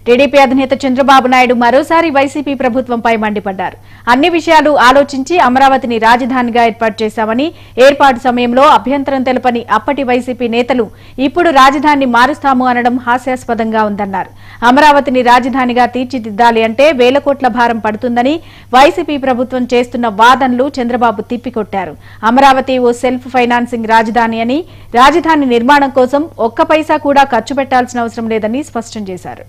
TDP అధినేత చంద్రబాబు నాయుడు మరోసారి YCP ప్రభుత్వంపై మండిపడ్డారు అన్ని విషయాలు ఆలోచించి అమరావతిని రాజధానిగా ఏర్పాటు చేశామని ఏర్పాటు సమయంలో అభ్యంతరం తెలపని అప్పటి వైసీపీ నేతలు ఇప్పుడు రాజధానిని మారుస్తాము అనడం హాస్యాస్పదంగా ఉందన్నారు అమరావతిని రాజధానిగా తీర్చిదిద్దాలి అంటే వేల కోట్ల భారం పడుతుందని వైసీపీ ప్రభుత్వం చేస్తున్న వాదనలు చంద్రబాబు తిప్పికొట్టారు అమరావతి ఓ సెల్ఫ్ ఫైనాన్సింగ్ రాజధాని అని రాజధాని నిర్మాణం కోసం ఒక్క పైసా కూడా ఖర్చు పెట్టాల్సిన అవసరం లేదని స్పష్టం చేశారు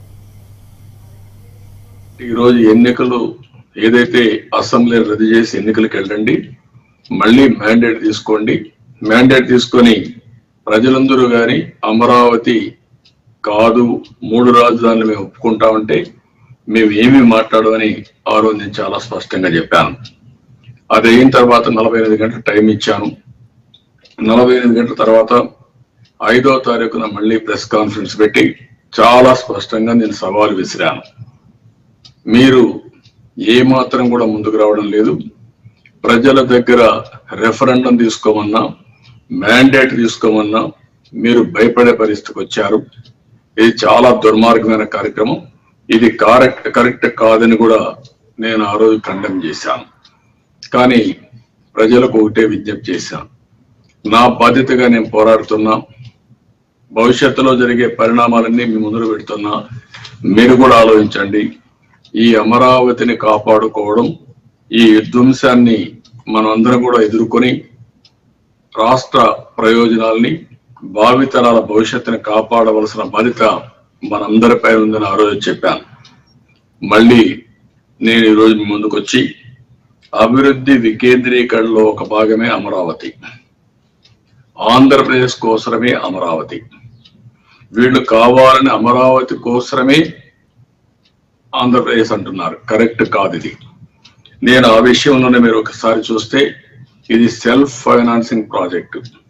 ఈ రోజు ఎన్నికలు ఏదైతే అసెంబ్లీ రద్దు చేసి ఎన్నికలకు వెళ్ళండి మళ్ళీ మ్యాండేట్ తీసుకోండి మ్యాండేట్ తీసుకొని ప్రజలందరూ గాని అమరావతి కాదు మూడు రాజధానులు మేము ఒప్పుకుంటా ఉంటే మేము ఏమీ మాట్లాడమని ఆ రోజు నేను చాలా స్పష్టంగా చెప్పాను అది అయిన తర్వాత నలభై ఎనిమిది గంటల టైం ఇచ్చాను నలభై ఎనిమిది గంటల తర్వాత ఐదో తారీఖున మళ్ళీ ప్రెస్ కాన్ఫరెన్స్ పెట్టి చాలా స్పష్టంగా నేను సవాలు విసిరాను మీరు ఏ మాత్రం కూడా ముందుకు రావడం లేదు ప్రజల దగ్గర రెఫరెండం తీసుకోమన్నా మ్యాండేట్ తీసుకోమన్నా మీరు భయపడే పరిస్థితికి వచ్చారు ఇది చాలా దుర్మార్గమైన కార్యక్రమం ఇది కరెక్ట్ కరెక్ట్ కాదని కూడా నేను ఆ రోజు ఖండం చేశాను కానీ ప్రజలకు ఒకటే విజ్ఞప్తి చేశాను నా బాధ్యతగా నేను పోరాడుతున్నా భవిష్యత్తులో జరిగే పరిణామాలన్నీ మీ ముందు పెడుతున్నా మీరు కూడా ఆలోచించండి ఈ అమరావతిని కాపాడుకోవడం ఈ విధ్వంసాన్ని మనం అందరం కూడా ఎదుర్కొని రాష్ట్ర ప్రయోజనాల్ని భావితరాల భవిష్యత్తుని కాపాడవలసిన బాధ్యత మనందరిపై ఉందని ఆ రోజు చెప్పాను మళ్ళీ నేను ఈరోజు మీ ముందుకు వచ్చి అభివృద్ధి వికేంద్రీకరణలో ఒక భాగమే అమరావతి ఆంధ్రప్రదేశ్ కోసరమే అమరావతి వీళ్ళు కావాలని అమరావతి కోసరమే ఆంధ్రప్రదేశ్ అంటున్నారు కరెక్ట్ కాదు ఇది నేను ఆ విషయంలోనే మీరు ఒకసారి చూస్తే ఇది సెల్ఫ్ ఫైనాన్సింగ్ ప్రాజెక్ట్